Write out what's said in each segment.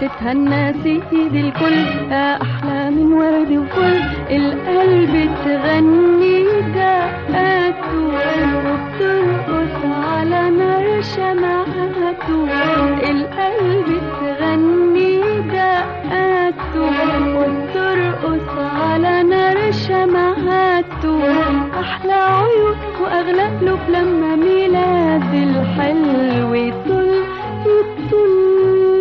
اتهنى سيدي الكل يا أحلى من ورد وفل القلب تغني دقاته وبترقص على نار شمعته القلب تغني دقاته وبترقص على نار شمعته أحلى عيون وأغلى قلوب لما ميلاد الحلو يطل يطل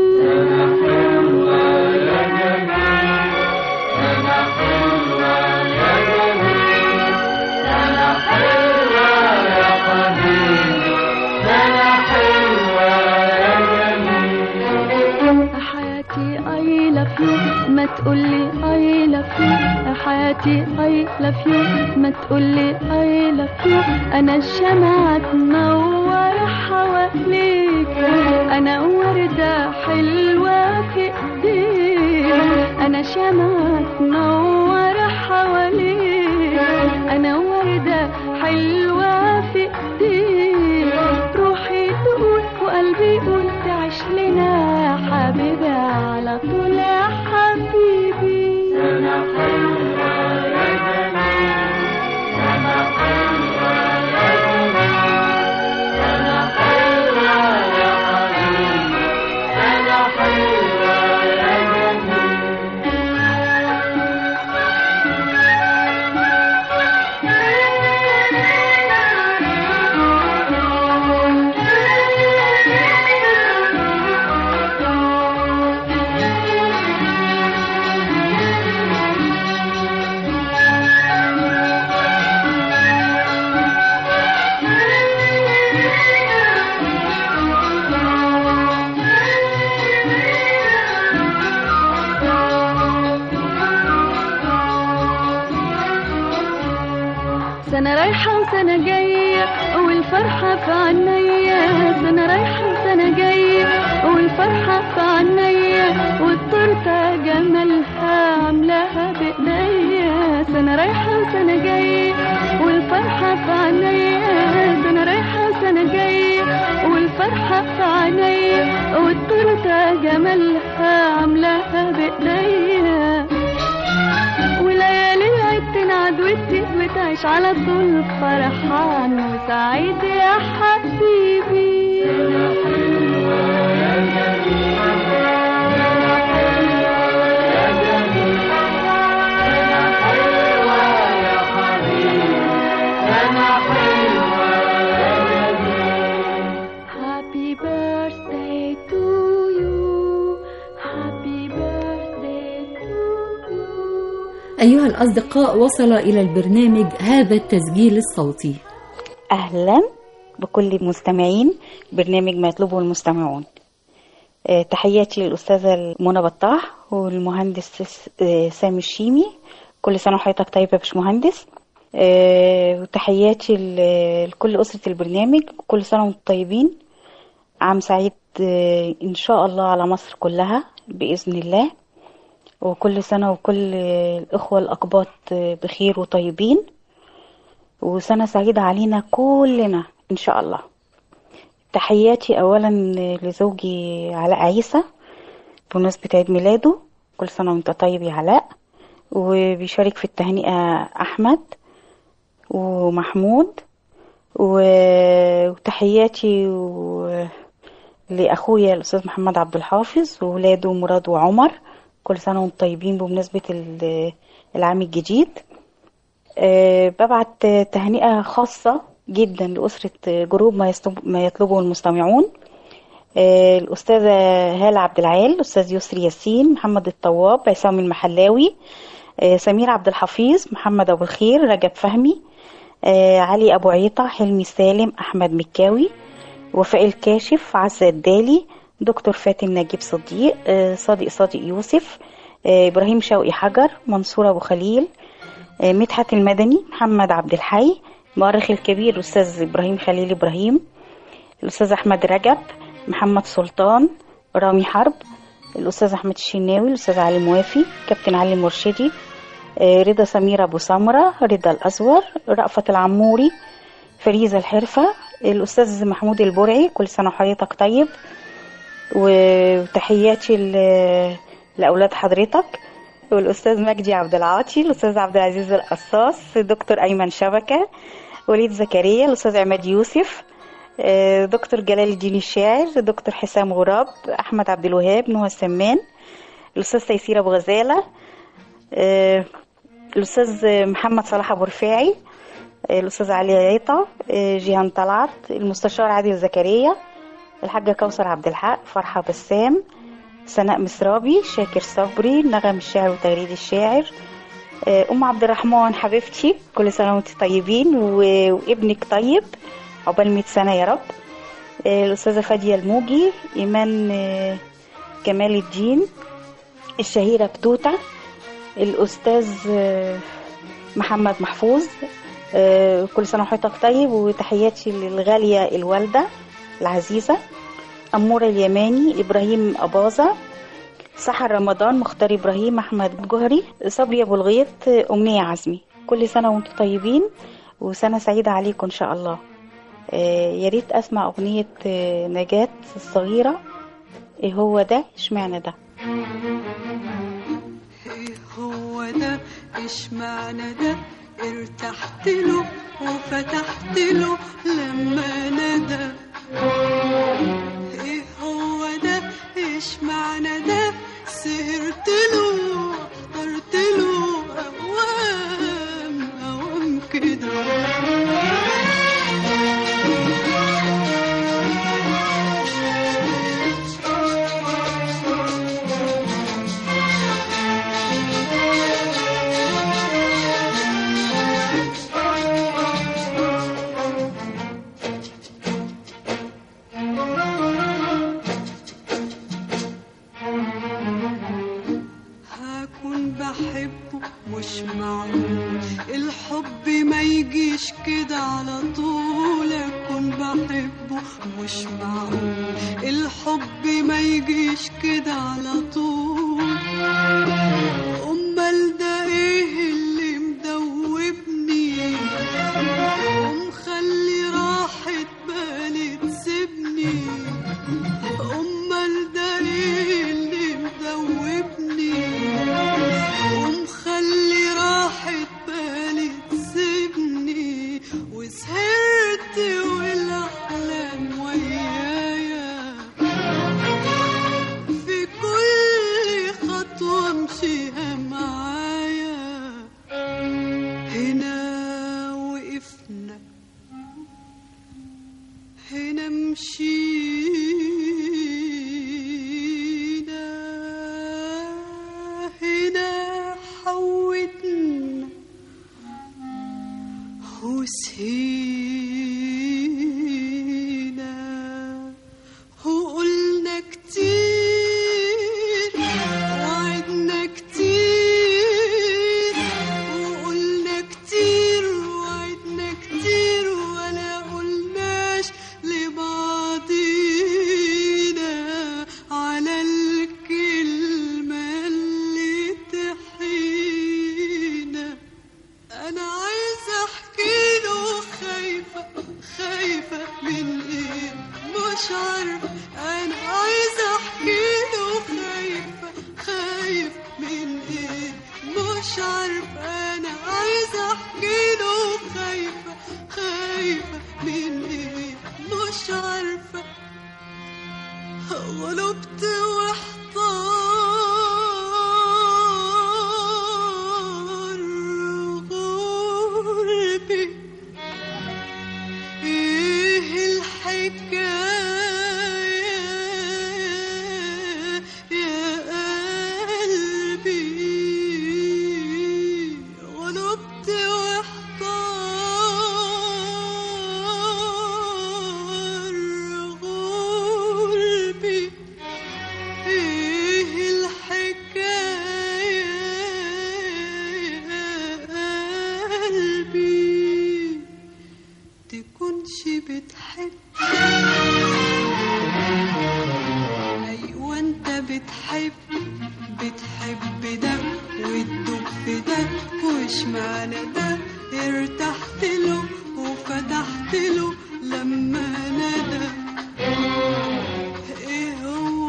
حياتي I love you ما تقولي I love you حياتي I love you ما تقولي I love you أنا الشمعة تنور حواليك أنا وردة حلوة في إيديك أنا شمعة تنور حواليك أنا وردة حلوة في إيديك روحي تقول وقلبي يقول تعيش لنا يا حبيبي على طول يا حبيبي سنة رايحة وسنة جاية والفرحة في عينيا سنة رايحة وسنة جاية والفرحة في عينيا والتورتة جمالها عاملاها بإيديا سنة رايحة وسنة جاية والفرحة في عينيا سنة رايحة وسنة جاية والفرحة في عينيا والتورتة جمالها عاملاها بإيديا وليالي العيد تنعد وتزيد وتعيش على طول فرحان وسعيد يا حبيبي Happy birthday to you Happy birthday to you أيها الأصدقاء وصل إلى البرنامج هذا التسجيل الصوتي أهلا بكل المستمعين برنامج ما يطلبه المستمعون آه، تحياتي للأستاذة منى بطاح والمهندس س- آه، سامي الشيمي كل سنة وحضرتك طيب يا باشمهندس آه، وتحياتي ل- لكل أسرة البرنامج كل سنة وانتم طيبين عام سعيد آه، إن شاء الله على مصر كلها بإذن الله وكل سنة وكل آه، الإخوة الأقباط آه، بخير وطيبين وسنة سعيدة علينا كلنا إن شاء الله تحياتي أولا لزوجي علاء عيسى بمناسبة عيد ميلاده كل سنة وانت طيب يا علاء وبيشارك في التهنئة أحمد ومحمود و- وتحياتي و- لأخويا الأستاذ محمد عبد الحافظ وولاده مراد وعمر كل سنة وانتم طيبين بمناسبة ال- العام الجديد آه، ببعت تهنئة خاصة جدا لأسرة جروب ما يستب- ما يطلبه المستمعون آه، الأستاذة هالة عبد العال الأستاذ يسري ياسين محمد الطواب عصام المحلاوي آه، سمير عبد الحفيظ محمد أبو الخير رجب فهمي آه، علي أبو عيطة حلمي سالم أحمد مكاوي وفاء الكاشف عزة الدالي دكتور فاتن نجيب صديق آه، صادق صادق يوسف آه، إبراهيم شوقي حجر منصور أبو خليل آه، مدحت المدني محمد عبد الحي المؤرخ الكبير الأستاذ إبراهيم خليل إبراهيم الأستاذ أحمد رجب محمد سلطان رامي حرب الأستاذ أحمد الشناوي الأستاذ علي موافي كابتن علي مرشدي آه، رضا سمير أبو سمرة رضا الأزور رأفت العموري فريزة الحرفة الأستاذ محمود البرعي كل سنة وحضرتك طيب وتحياتي ل- لأولاد حضرتك والأستاذ مجدي عبد العاطي الأستاذ عبد العزيز القصاص دكتور أيمن شبكة وليد زكريا الأستاذ عماد يوسف آه، دكتور جلال الدين الشاعر دكتور حسام غراب أحمد عبد الوهاب نهى السمان الأستاذ تيسير أبو غزالة آه، الأستاذ محمد صلاح أبو رفاعي آه، الأستاذ علي عيطة آه، جيهان طلعت المستشار عادل زكريا الحاجة كوثر عبد الحق فرحة بسام سناء مسرابي شاكر صبري نغم الشاعر وتغريد الشاعر آه، أم عبد الرحمن حبيبتي كل سنة وانت طيبين و- وابنك طيب عقبال 100 سنة يا رب آه، الأستاذة فادية الموجي إيمان آه، كمال الدين الشهيرة بتوتة الأستاذ آه، محمد محفوظ آه، كل سنة وحضرتك طيب وتحياتي للغالية الوالدة العزيزة أمورة اليماني إبراهيم أباظة سحر رمضان مختار إبراهيم أحمد جهري صبري أبو الغيط أمنية عزمي كل سنة وانتم طيبين وسنة سعيدة عليكم إن شاء الله آه، يا ريت أسمع أغنية آه، نجاة الصغيرة إيه هو ده اشمعنى ده ايه هو ده اشمعنى ده ارتحت له وفتحت له لما ندى ايه هو ده اشمعنى ده سهرت له اخترت له اوام اوام كده هكون بحبه مش معقول الحب ما يجيش كده على طول اكون بحبه مش معقول الحب ما يجيش كده على طول امال ده ايه اللي مدوبني ومخلي راحة بالي تسيبني امال ده ايه اللي مدوبني ومخلي راحة بالي تسيبني وسهرت والاحلام ويايا في كل خطوة امشيها معايا هنا وقفنا هنا مشينا هنا حودنا وسهينا وقلنا كتير وعدنا كتير وقلنا كتير وعدنا كتير ولا قلناش لبعضينا على الكلمة اللي تحينا انا عايزه احكي له خايفه خايفه من ايه مش عارفه انا عايزه احكي له خايفه خايف من ايه مش عارفه انا عايزه احكي له خايفه خايفه من ايه مش عارفه غلبت واحتار غربي ايه الحكاية يا قلبي غلبت واحتار غربي ايه الحكاية يا قلبي تكونش بتحب ايوه انت بتحب بتحب ده وتدوب في ده وش معنى ده ارتحت له وفتحت له لما ندى ايه هو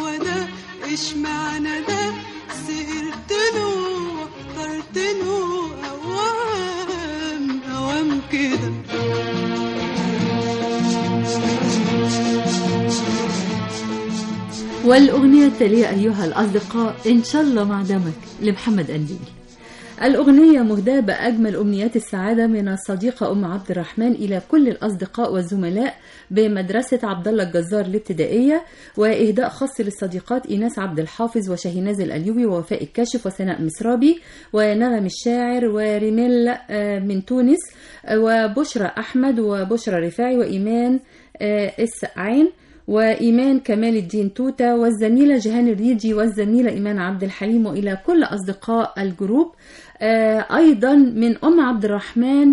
والأغنية التالية أيها الأصدقاء إن شاء الله مع دمك لمحمد قنديل الأغنية مهداة بأجمل أمنيات السعادة من الصديقة أم عبد الرحمن إلى كل الأصدقاء والزملاء بمدرسة عبد الله الجزار الابتدائية وإهداء خاص للصديقات إيناس عبد الحافظ وشاهيناز الأليوبي ووفاء الكاشف وسناء مسرابي ونغم الشاعر وريميل آه، من تونس آه، وبشرى أحمد وبشرى رفاعي وإيمان آه، إس عين وإيمان كمال الدين توتا والزميلة جهان الريجي والزميلة إيمان عبد الحليم وإلى كل أصدقاء الجروب آه، أيضا من أم عبد الرحمن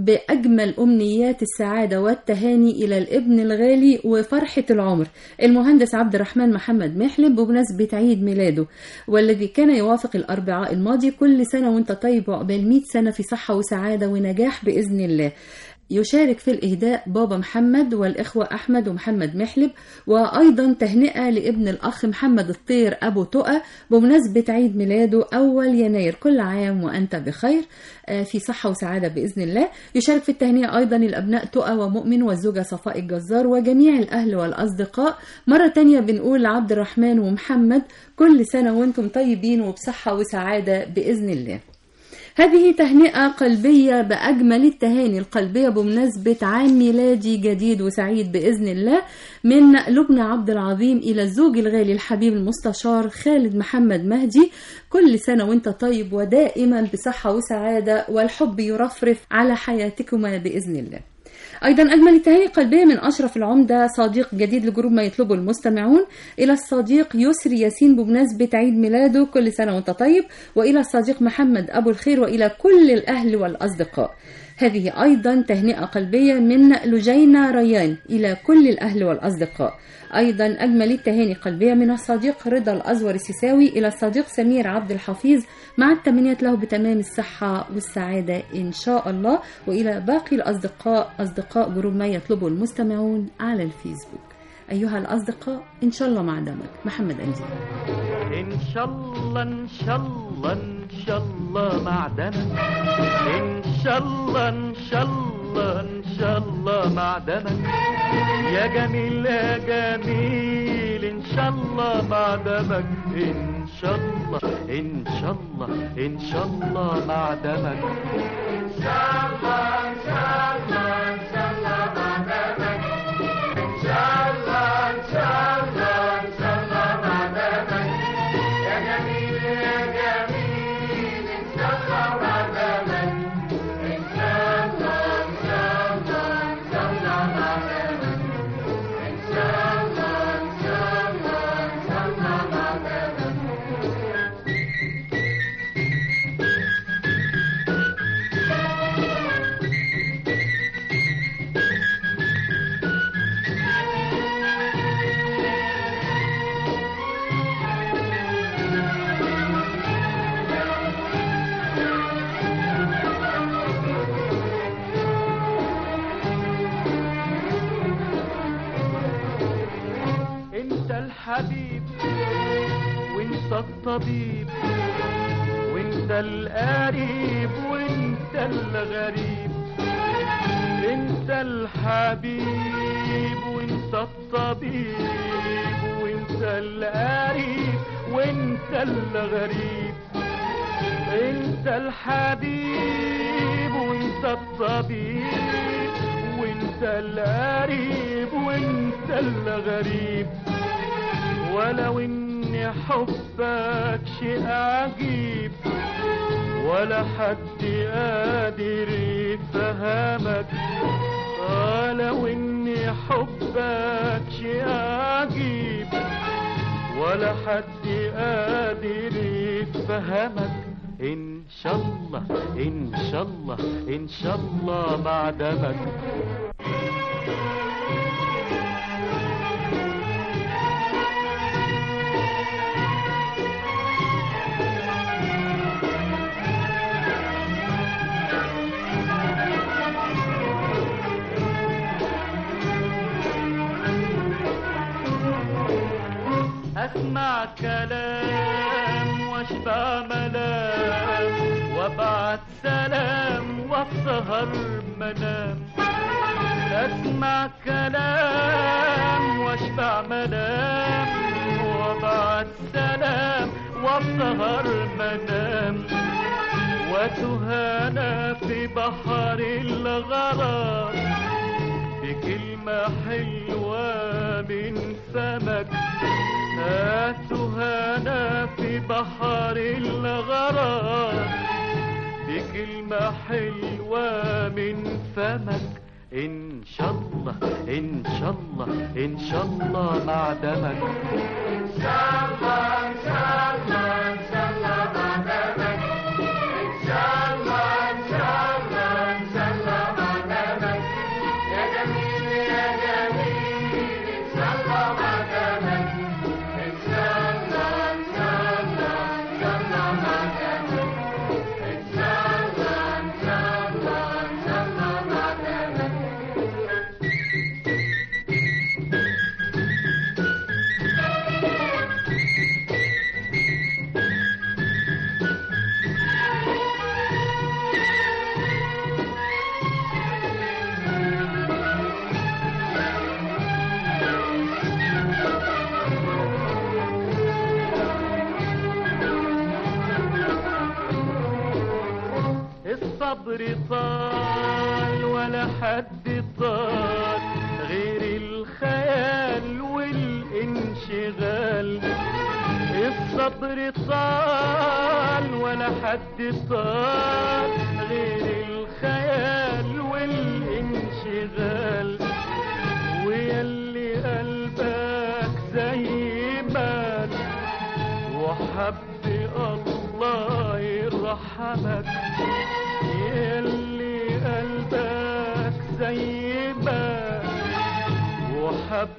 بأجمل أمنيات السعادة والتهاني إلى الابن الغالي وفرحة العمر المهندس عبد الرحمن محمد محلب بمناسبة عيد ميلاده والذي كان يوافق الأربعاء الماضي كل سنة وانت طيب وعقبال 100 سنة في صحة وسعادة ونجاح بإذن الله يشارك في الإهداء بابا محمد والإخوة أحمد ومحمد محلب وأيضا تهنئة لابن الأخ محمد الطير أبو تقى بمناسبة عيد ميلاده أول يناير كل عام وأنت بخير آه، في صحة وسعادة بإذن الله يشارك في التهنئة أيضا الأبناء تقى ومؤمن والزوجة صفاء الجزار وجميع الأهل والأصدقاء مرة تانية بنقول لعبد الرحمن ومحمد كل سنة وانتم طيبين وبصحة وسعادة بإذن الله هذه تهنئة قلبية بأجمل التهاني القلبية بمناسبة عام ميلادي جديد وسعيد بإذن الله من لبنى عبد العظيم إلى الزوج الغالي الحبيب المستشار خالد محمد مهدي كل سنة وانت طيب ودائما بصحة وسعادة والحب يرفرف على حياتكما بإذن الله أيضا أجمل التهاني القلبية من أشرف العمدة صديق جديد لجروب ما يطلبه المستمعون إلى الصديق يسري ياسين بمناسبة عيد ميلاده كل سنة وأنت طيب وإلى الصديق محمد أبو الخير وإلى كل الأهل والأصدقاء هذه أيضا تهنئة قلبية من لجينا ريان إلى كل الأهل والأصدقاء أيضا أجمل التهاني قلبية من الصديق رضا الأزور السيساوي إلى الصديق سمير عبد الحفيظ مع التمنيات له بتمام الصحة والسعادة إن شاء الله وإلى باقي الأصدقاء أصدقاء جروب ما يطلبه المستمعون على الفيسبوك أيها الأصدقاء إن شاء الله مع دمك محمد أنجي إن شاء الله إن شاء الله إن شاء الله معدنك إن شاء الله إن شاء الله إن شاء الله معدنك يا جميل يا جميل إن شاء الله معدنك إن شاء الله إن شاء الله إن شاء الله معدنك إن شاء الله إن شاء الله إن شاء الله معدنك إن شاء الله إن شاء الله إن شاء الله معدنك يا جميل يا جميل إن شاء الله معدنك إن شاء الله إن شاء الله إن شاء الله معدنك إن شاء الله إن شاء الله إن شاء الله معدنك انت الحبيب وانت الطبيب وانت القريب وانت الغريب انت الحبيب وانت الطبيب وانت القريب وانت الغريب انت الحبيب وانت الطبيب وانت القريب وانت الغريب ولو ان حبك شيء عجيب ولا حد قادر يفهمك ولو ان حبك شيء عجيب ولا حد قادر يفهمك ان شاء الله ان شاء الله ان شاء الله بعدمك اسمع كلام واشبع ملام وابعت سلام واسهر منام اسمع كلام واشبع ملام والسلام واسهر منام وتهانى في بحر الغرام بكلمة حلوة من فمك هاتهانا في بحر الغرام بكلمة حلوة من فمك إن شاء الله إن شاء الله إن شاء الله مع دمك الصبر طال ولا حد طال غير الخيال والانشغال الصبر طال ولا حد طال غير الخيال والانشغال ويلي قلبك زي مال وحب الله يرحمك يلي قلبك زي ما وحب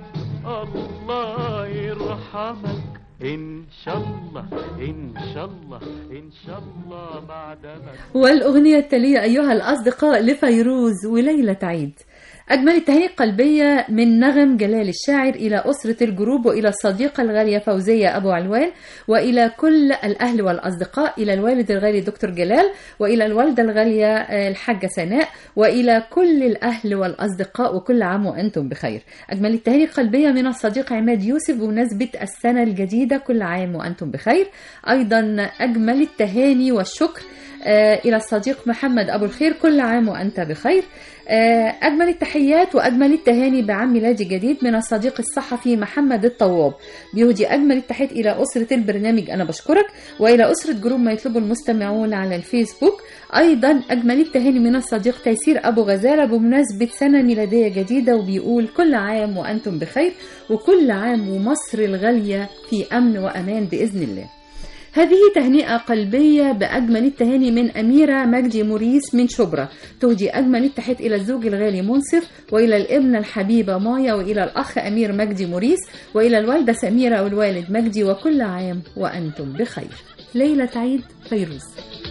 الله يرحمك إن شاء الله إن شاء الله إن شاء الله مع دمك والأغنية التالية أيها الأصدقاء لفيروز وليلى عيد أجمل التهاني القلبية من نغم جلال الشاعر إلى أسرة الجروب وإلى الصديقة الغالية فوزية أبو علوان وإلى كل الأهل والأصدقاء إلى الوالد الغالي دكتور جلال وإلى الوالدة الغالية آه، الحاجة سناء وإلى كل الأهل والأصدقاء وكل عام وأنتم بخير أجمل التهاني القلبية من الصديق عماد يوسف بمناسبة السنة الجديدة كل عام وأنتم بخير أيضا أجمل التهاني والشكر آه، إلى الصديق محمد أبو الخير كل عام وأنت بخير آه، أجمل التحيات وأجمل التهاني بعام ميلادي جديد من الصديق الصحفي محمد الطواب بيهدي أجمل التحيات إلى أسرة البرنامج أنا بشكرك وإلى أسرة جروب ما يطلبه المستمعون على الفيسبوك أيضا أجمل التهاني من الصديق تيسير أبو غزالة بمناسبة سنة ميلادية جديدة وبيقول كل عام وأنتم بخير وكل عام ومصر الغالية في أمن وأمان بإذن الله هذه تهنئة قلبية بأجمل التهاني من أميرة مجدي موريس من شبرا تهدي أجمل التحيات إلى الزوج الغالي منصف وإلى الابنة الحبيبة مايا وإلى الأخ أمير مجدي موريس وإلى الوالدة سميرة والوالد مجدي وكل عام وأنتم بخير ليلة عيد فيروز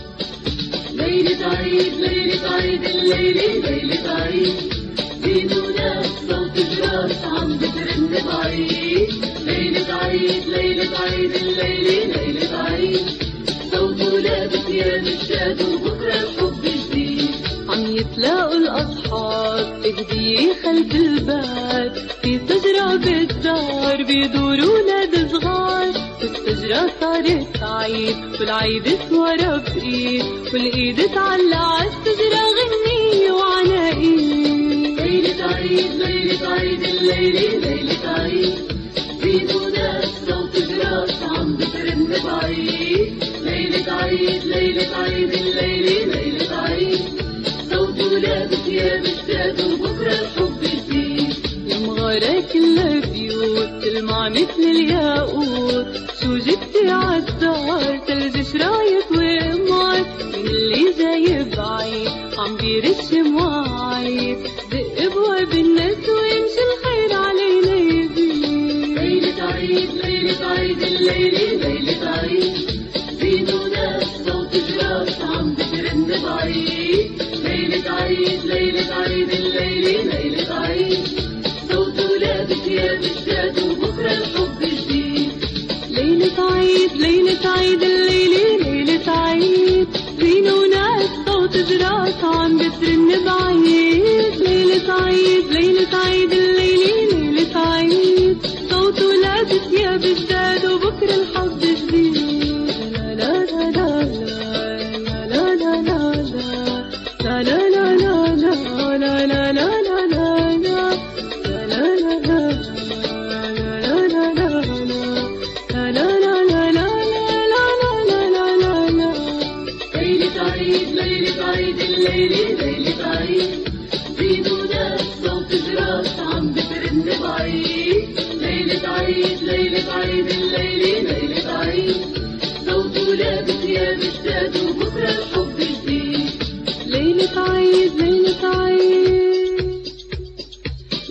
ليلة عيد ليلة عيد الليلة ليلة عيد زينونا صوت جراس عم بترن بعيد ليلة عيد ليلة عيد الليلة ليلة عيد صوت ولاد ثياب الشاد وبكرة الحب جديد عم يتلاقوا الأصحاب هدية خلف الباب في شجرة بالدار بيدوروا ولاد صغار والشجرة صارت عيد والعيد ورا بإيد والإيد تعلق عالشجرة غنية وعناقيد ليلة عيد ليلة عيد الليلة ليلة عيد زينونا صوت جراس عم بترن بعيد ليلة عيد ليلة عيد الليلة ليلة عيد صوت ولاد ثياب الشاد وبكرة الحب جديد المغارة كلها بيوت تلمع مثل الياقوت شو جبتي عالدار تلج شرايط وقمار من اللي جاي بعيد عم بيرش مواعيد دق ابواب الناس ويمشي الخير علينا يزيد ليلة عيد ليلة عيد الليلة ليلة عيد زينونا صوت جراس عم بترن بعيد ليلة عيد ليلة عيد الليلة ليلة عيد صوت ولاد ثياب الشاد وبكرة الحب جديد ليلة عيد ليلة عيد الليلة ليلة عيد زينونا صوت جراس عم بترن بعيد ليلة عيد ليلة عيد الليلة ليلة عيد صوت ولاد ثياب الشاد وبكرة الحب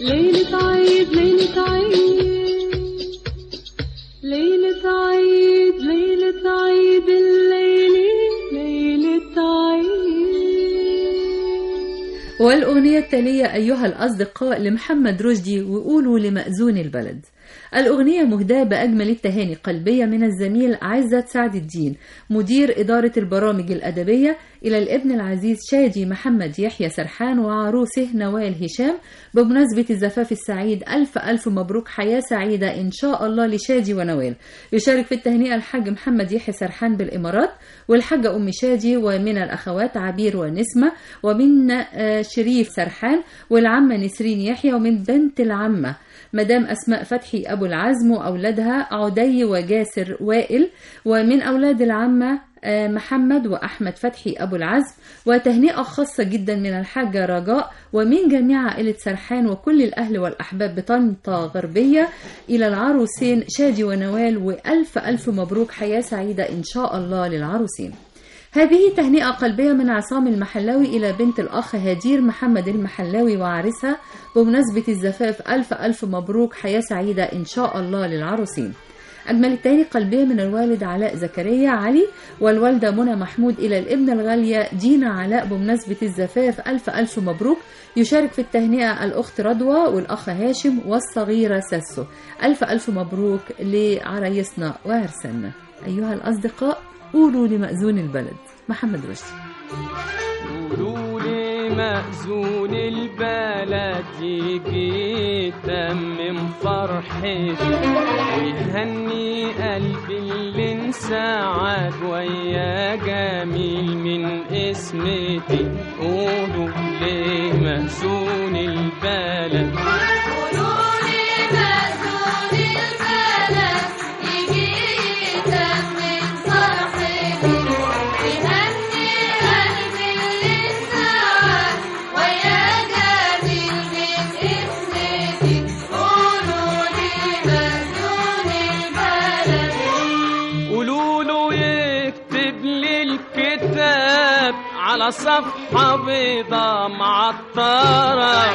ليلة عيد ليلة عيد ليلة عيد ليلة عيد الليلة ليلة عيد والأغنية التالية أيها الأصدقاء لمحمد رشدي وقولوا لمأذون البلد الأغنية مهداة بأجمل التهاني قلبية من الزميل عزت سعد الدين مدير إدارة البرامج الأدبية إلى الابن العزيز شادي محمد يحيى سرحان وعروسه نوال هشام بمناسبة الزفاف السعيد ألف ألف مبروك حياة سعيدة إن شاء الله لشادي ونوال يشارك في التهنئة الحاج محمد يحيى سرحان بالإمارات والحاجة أم شادي ومن الأخوات عبير ونسمة ومن آه، شريف سرحان والعمة نسرين يحيى ومن بنت العمة مدام أسماء فتحي أبو العزم وأولادها عدي وجاسر وائل ومن أولاد العمة آه، محمد وأحمد فتحي أبو العزم وتهنئة خاصة جدا من الحاجة رجاء ومن جميع عائلة سرحان وكل الأهل والأحباب بطنطا غربية إلى العروسين شادي ونوال وألف ألف مبروك حياة سعيدة إن شاء الله للعروسين هذه تهنئة قلبية من عصام المحلاوي إلى بنت الأخ هدير محمد المحلاوي وعرسها بمناسبة الزفاف ألف ألف مبروك حياة سعيدة إن شاء الله للعروسين أجمل التهاني قلبية من الوالد علاء زكريا علي والوالدة منى محمود إلى الابنة الغالية دينا علاء بمناسبة الزفاف ألف ألف مبروك يشارك في التهنئة الأخت رضوى والأخ هاشم والصغيرة ساسو ألف ألف مبروك لعرايسنا وعرسنا أيها الأصدقاء قولوا لمأذون البلد محمد رشدي قولوا لي مأذون البلد يجي تمم فرحتي ويهني قلبي اللي انسعد ويا جميل من اسمتي قولوا لي مأذون البلد قولوا له يكتب لي الكتاب على صفحة بيضة معطرة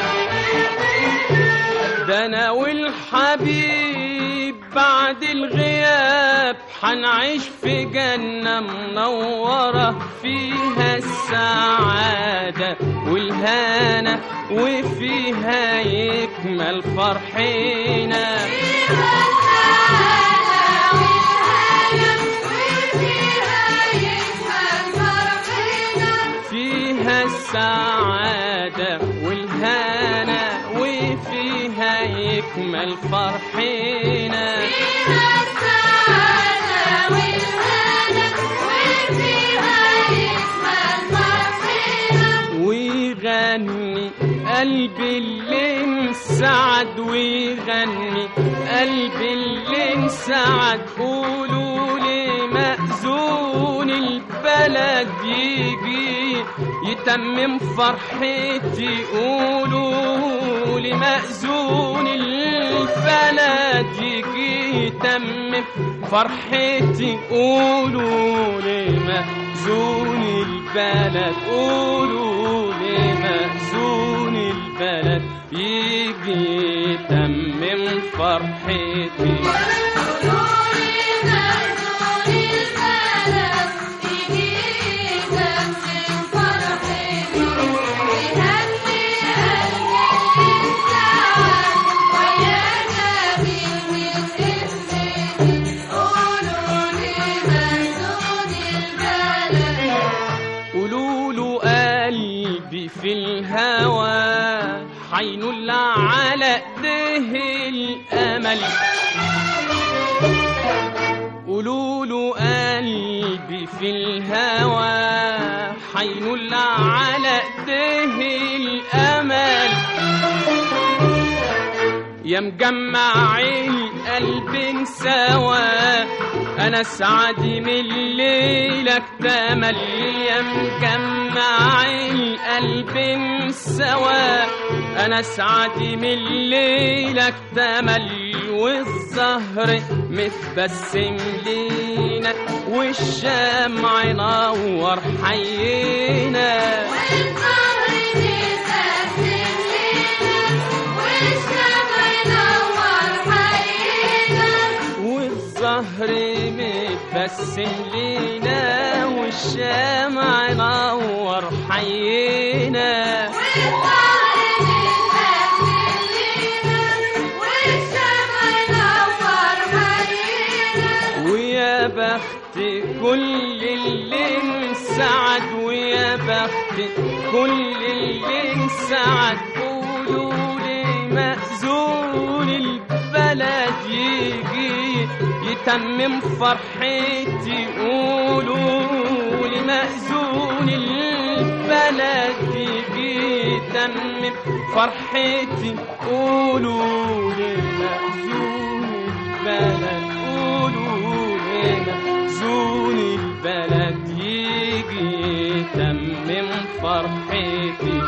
ده أنا والحبيب بعد الغياب حنعيش في جنة منورة فيها السعادة والهنا وفيها يكمل فرحنا فيها السعادة والهنا وفيها يكمل فرحنا ويغني قلبي اللي انسعد ويغني قلبي اللي انسعد قولوا لي مأذون البلد يجي يتمم فرحتي قولوا لي مأذون البلد يجي يتمم فرحتي قولوا لي مأذون البلد قولوا لي مأذون البلد يجي يتمم فرحتي قولوا له قلبي في الهوى حينول على ايديه الامل قولوا له قلبي في الهوى حينول على ايديه الامل يا مجمع القلب سوا انا سعدي من ليلك تمل يا مجمع القلب سوا انا سعدي من ليلك تمل والزهر متبسم لينا والشمع نور حينا والقمر متبسم لينا بسم لينا والشمع نور حينا ويا بخت كل اللي انسعد ويا بخت كل اللي انسعد قولوا لي مأذون البلد يجي يتمم فرحتي قولوا لي مأذون البلد يجي يتمم فرحتي قولوا لي مأذون البلد قولوا لي مأذون البلد يجي يتمم فرحتي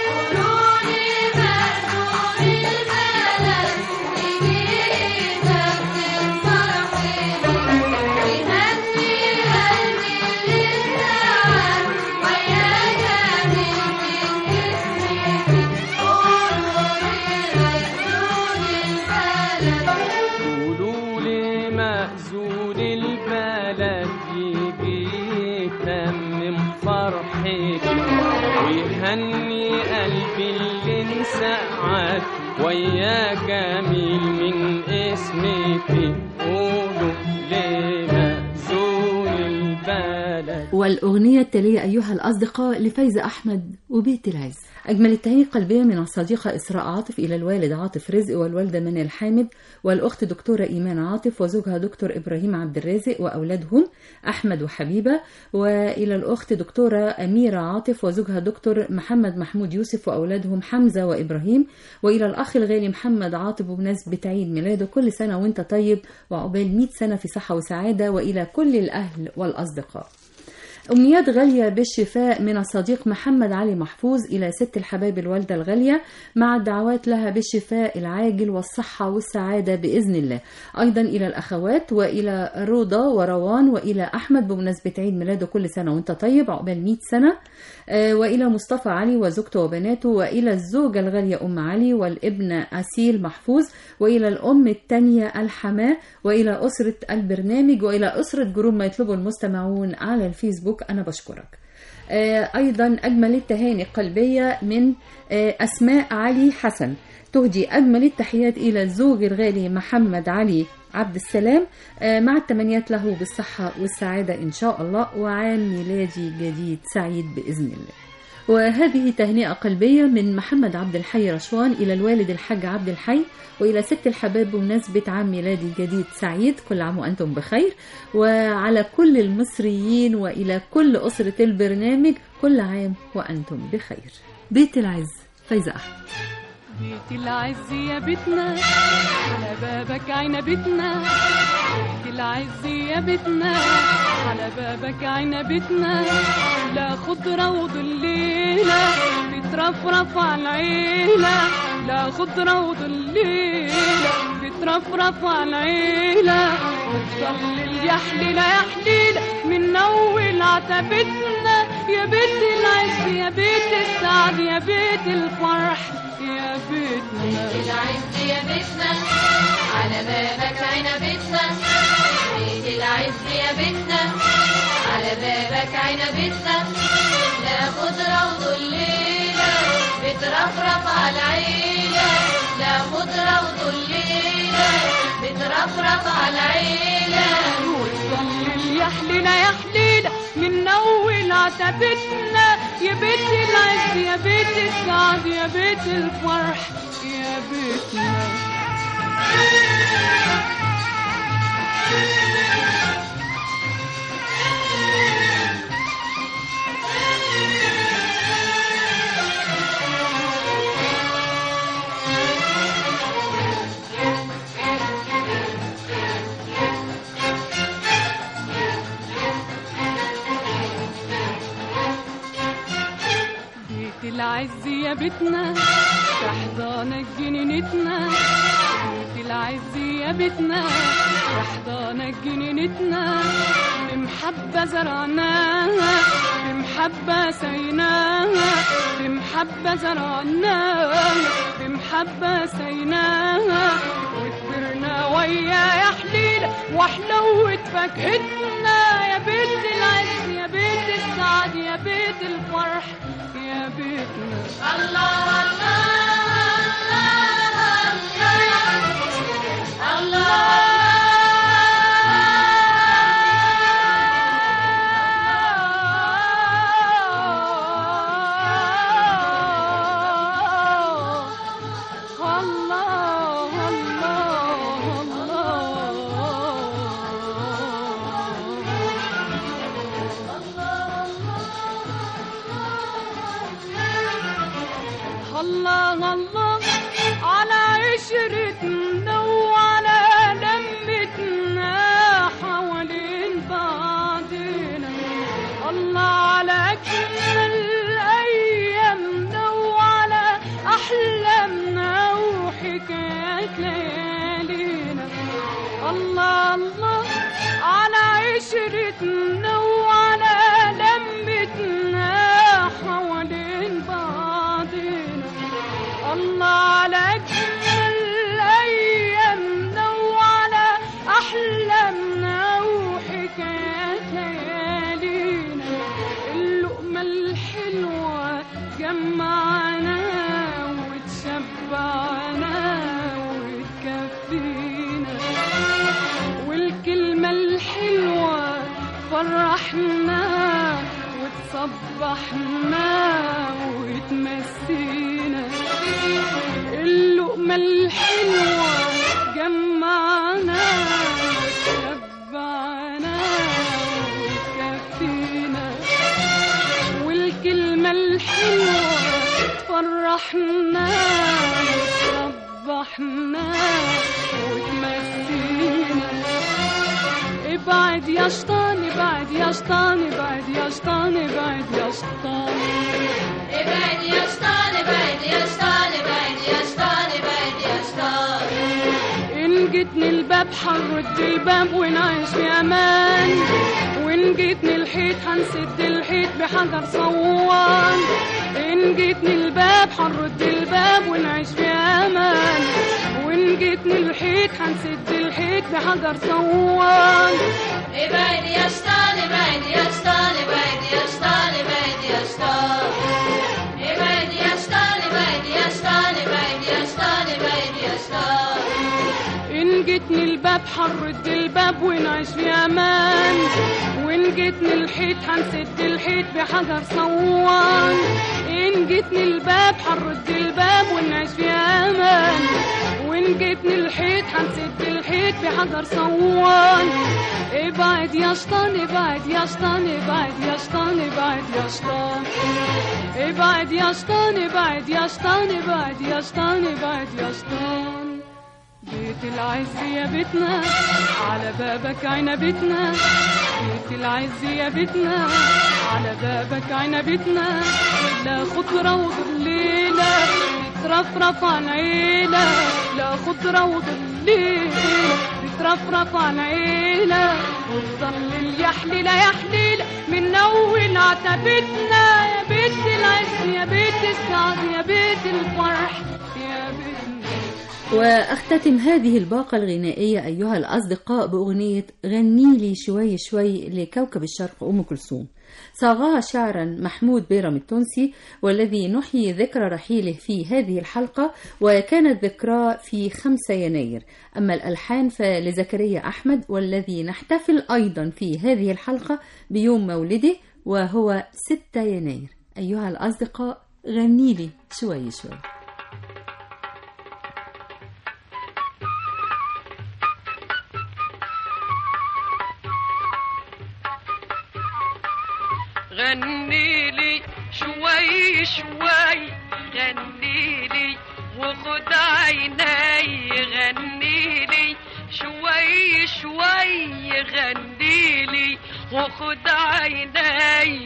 قولوا لي مأذون البلد يجي يتمم فرحتي ويهني قلبي اللي انسعد ويا جميل من اسمتي قولوا لي مأذون البلد والأغنية التالية أيها الأصدقاء لفايزة أحمد وبيت العز أجمل التهاني قلبية من الصديقة إسراء عاطف إلى الوالد عاطف رزق والوالدة منى حامد والأخت دكتورة إيمان عاطف وزوجها دكتور إبراهيم عبد الرازق وأولادهم أحمد وحبيبة وإلى الأخت دكتورة أميرة عاطف وزوجها دكتور محمد محمود يوسف وأولادهم حمزة وإبراهيم وإلى الأخ الغالي محمد عاطف بمناسبة عيد ميلاده كل سنة وأنت طيب وعقبال 100 سنة في صحة وسعادة وإلى كل الأهل والأصدقاء أمنيات غالية بالشفاء من الصديق محمد علي محفوظ إلى ست الحبايب الوالدة الغالية مع الدعوات لها بالشفاء العاجل والصحة والسعادة بإذن الله أيضا إلى الأخوات وإلى رضا وروان وإلى أحمد بمناسبة عيد ميلاده كل سنة وأنت طيب عقبال 100 سنة آه، وإلى مصطفى علي وزوجته وبناته وإلى الزوجة الغالية أم علي والابن أسيل محفوظ وإلى الأم التانية الحماة وإلى أسرة البرنامج وإلى أسرة جروب ما يطلبه المستمعون على الفيسبوك أنا بشكرك آه، أيضا أجمل التهاني القلبية من آه، أسماء علي حسن تهدي أجمل التحيات إلى الزوج الغالي محمد علي عبد السلام آه، مع التمنيات له بالصحة والسعادة إن شاء الله وعام ميلادي جديد سعيد بإذن الله وهذه تهنئة قلبية من محمد عبد الحي رشوان إلى الوالد الحاج عبد الحي وإلى ست الحباب بمناسبة عام ميلادي جديد سعيد كل عام وأنتم بخير وعلى كل المصريين وإلى كل أسرة البرنامج كل عام وأنتم بخير بيت العز فايزة أحمد بيت العز يا بيتنا على بابك عنبتنا بيت العز يا بيتنا على بابك عنبتنا لا خضرة وظليلة بترفرف على العيلة لا خضرة وظليلة بترفرف على العيلة وتضلل يا حليلة يا حليلة من أول عتبتنا يا بيت العز يا بيت السعد يا بيت الفرح يا بيتنا العز يا بيتنا على بابك عنبتنا بيت العز يا بيتنا على بابك عنبتنا لا خضرة وظليلة بترفرف على العيلة لا خضرة وظليلة بترفرف على العيلة وتضلل يا حليلة يا حليلة من أول عتبتنا يا بيت العز يا بيت السعد يا بيت الفرح يا بيتنا بيت العز يا بيتنا تحضانك جنينتنا بيت العز يا بيتنا تحضانك جنينتنا بمحبة زرعناها بمحبة سيناها بمحبة زرعناها بمحبة سيناها وكبرنا ويا يا حليلة وحلوة فاكهتنا بيت العز يا بيت السعد يا بيت الفرح يا بيتنا الله الله الله الله على عشرتنا وعلى لمتنا حوالين بعضنا الله على أجمل أيامنا وعلى أحلامنا وحكايات ليالينا الله الله على عشرتنا وعلى لمتنا حوالين بعضنا الله على أجمل أيامنا وعلى أحلامنا وحكايات ليالينا اللقمة الحلوة جمعنا وتشبعنا وتكفينا والكلمة الحلوة فرحنا وتصبحنا وتمسينا اللقمة الحلوة جمعنا وتشبعنا وتكفينا والكلمة الحلوة فرحنا وتصبحنا وتمسينا ابعد يا شيطان ابعد يا شيطان ابعد يا شيطان ابعد يا شيطان ابعد يا شيطان ابعد يا شيطان ابعد يا شيطان ابعد يا شيطان إن جيتني الباب حنرد الباب ونعيش في أمان وإن جيتني الحيط هنسد الحيط بحجر صوان إن جيتني الباب حنرد الباب ونعيش في أمان وإن جيتني الحيط هنسد الحيط بحجر صوان ابعد يا شيطان ابعد يا شيطان ابعد يا شيطان ابعد يا شيطان ابعد يا شيطان ابعد يا شيطان ابعد يا شيطان ابعد يا شيطان إن جيتني الباب حنرد الباب ونعيش في أمان وإن جيتني الحيط هنسد الحيط بحجر صوان إن جيتني الباب حنرد الباب ونعيش في أمان وإن جيتني الحيط هنسد الحيط بحجر صوان ابعد يا شيطان ابعد يا شيطان ابعد يا شيطان ابعد يا شيطان ابعد يا شيطان ابعد يا شيطان ابعد يا شيطان ابعد يا شيطان بيت العز يا بيتنا على بابك عنبتنا بيت العز يا بيتنا على بابك عنبتنا لا خضرة وظليلة بترفرف عن عيلة لا خضرة وظليلة بترفرف عن عيلة وتضل يا حليلة يا حليلة من أول عتبتنا يا بيت العز يا بيت السعد يا بيت الفرح يا بيتنا وأختتم هذه الباقة الغنائية أيها الأصدقاء بأغنية غني لي شوي شوي لكوكب الشرق أم كلثوم صاغها شعرا محمود بيرم التونسي والذي نحيي ذكرى رحيله في هذه الحلقة وكانت ذكراه في 5 يناير أما الألحان فلزكريا أحمد والذي نحتفل أيضا في هذه الحلقة بيوم مولده وهو 6 يناير أيها الأصدقاء غني لي شوي شوي غني لي شوي شوي غني لي وخد عيني غني لي شوي شوي غني لي وخد عيني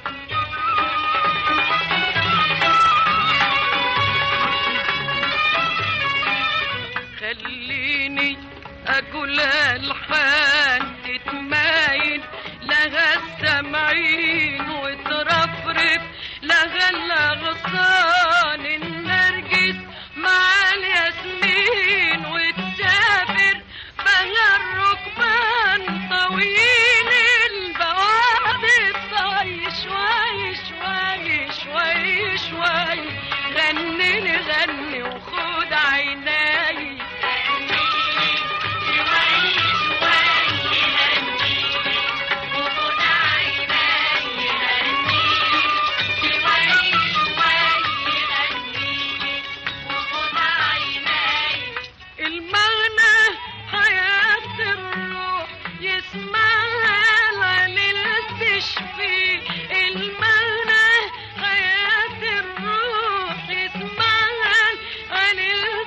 خليني اقول الحان تتمايل لها السمعين وترفرف لها الاغصان النرجس مع الياسمين وتسافر بها الركبان طويل البوادي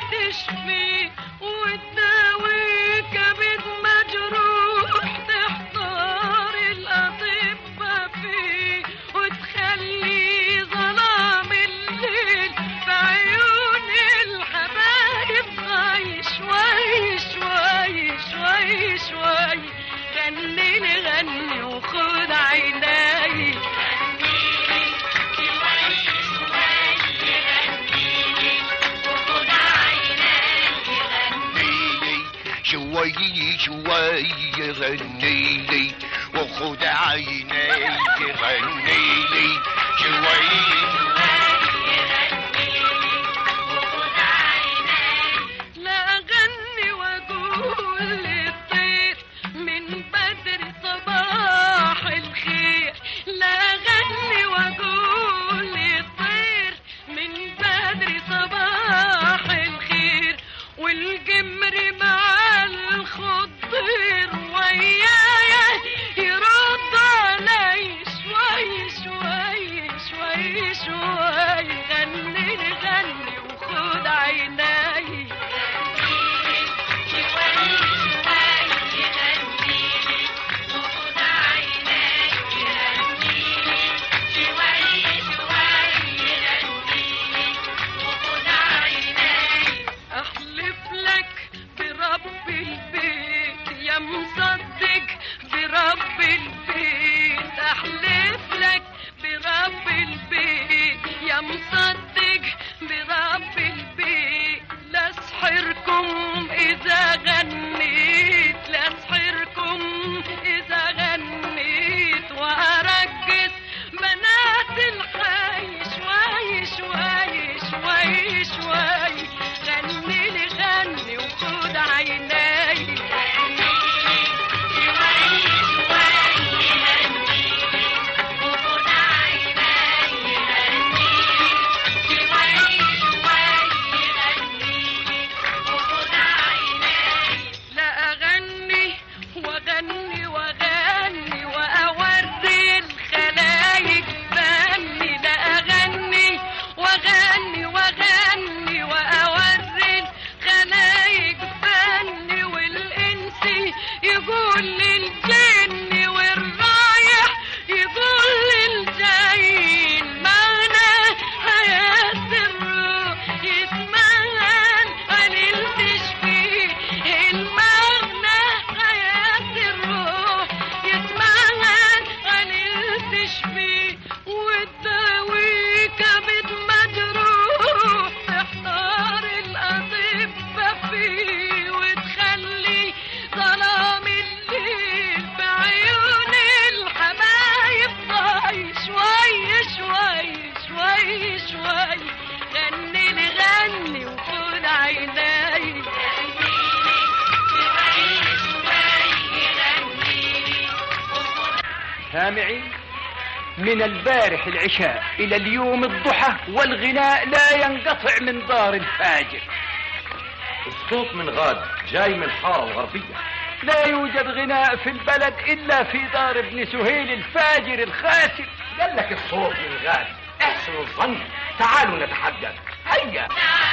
تشفي وتداوي كبد مجروح تحضر الأطباء فيه وتخلي ظلام الليل في عيون الحبايب غاي شوي شوي شوي شوي غني لي غني وخد عيناي شوي شوي غني لي وخد عيني غني لي شوي لا أغني وأقول للطير من بدر صباح الخير لا أغني وأقول للطير من بدر صباح الخير والجمر مع الخضير ويايا يرد علي شوي شوي شوي شوي غني غني وخد عيناي احلف لك برب البيت يا مصدق برب البيت احلف لك برب البيت يا مصدق برب البيت لا اسحركم اذا غنيت لا اسحركم اذا غنيت وارقص بنات الحي شوي شوي شوي شوي غني لي غني وخد عيناي لا أغني وأغني وأغني وأوري الخلايق فني لا أغني وأغني وأغني وأوري الخلايق فني والإنس يقول للجن والرايح يقول للجايين معنى حياة الروح يتمهل عن التشبيه المعنى حياة الروح يتمهل عن التشبيه وتداوي كبد مجروح تحتار الأطباء فيه وتخلي ظلام الليل بعيون الحبايب ضاي شوي شوي شوي شوي غني لي غني وخد عيناي سامعين من البارح العشاء إلى اليوم الضحى والغناء لا ينقطع من دار الفاجر الصوت من غاد جاي من الحارة الغربية لا يوجد غناء في البلد إلا في دار ابن سهيل الفاجر الخاسر قال لك الصوت من غاد احسن الظن تعالوا نتحدث هيا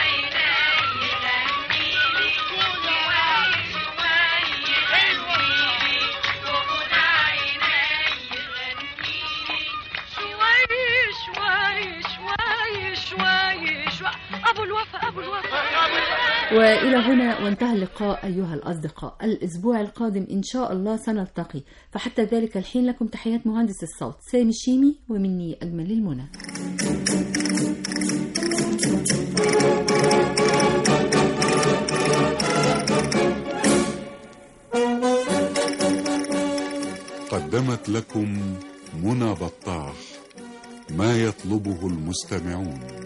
شوي شوي شوي شوي شوي أبو الوفا أبو الوفا وإلى هنا وانتهى اللقاء أيها الأصدقاء الأسبوع القادم إن شاء الله سنلتقي فحتى ذلك الحين لكم تحيات مهندس الصوت سامي الشيمي ومني أجمل المنى قدمت لكم منى بطاح ما يطلبه المستمعون